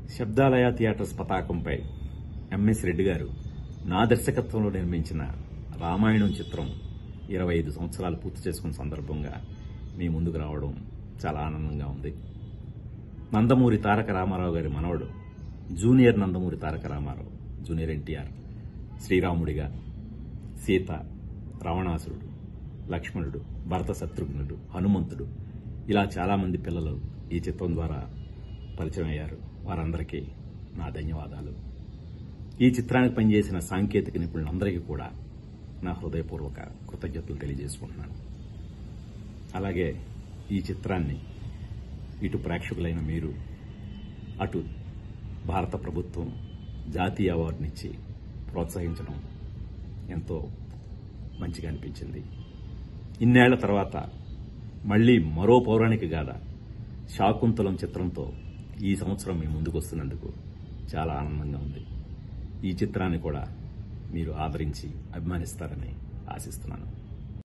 శబ్దాలయ theatres పతాకంపై MS Reddy గారు నా దర్శకత్వంలో నిర్మించిన రామాయణం చిత్రం ఇరవై ఐదు సంవత్సరాలు పూర్తి చేసుకున్న సందర్భంగా మీ ముందుకు రావడం చాలా ఆనందంగా ఉంది నందమూరి తారక రామారావు గారి మనవడు junior Nandamuri Taraka Rama Rao junior NTR శ్రీరాముడిగా సీత రావణాసురుడు లక్ష్మణుడు భరత శత్రుఘ్నుడు హనుమంతుడు ఇలా చాలామంది పిల్లలు ఈ చిత్రం ద్వారా పరిచయం అయ్యారు వారందరికీ నా ధన్యవాదాలు ఈ చిత్రానికి పనిచేసిన సాంకేతిక నిపుణులందరికీ కూడా నా హృదయపూర్వక కృతజ్ఞతలు తెలియజేసుకుంటున్నాను అలాగే ఈ చిత్రాన్ని ఇటు ప్రేక్షకులైన మీరు అటు భారత ప్రభుత్వం జాతీయ అవార్డునిచ్చి ప్రోత్సహించడం ఎంతో మంచిగా అనిపించింది ఇన్నేళ్ల తర్వాత మళ్ళీ మరో పౌరాణిక గాథ శాకుంతలం చిత్రంతో ఈ సంవత్సరం మీ ముందుకు వస్తున్నందుకు చాలా ఆనందంగా ఉంది ఈ చిత్రాన్ని కూడా మీరు ఆదరించి అభిమానిస్తారని ఆశిస్తున్నాను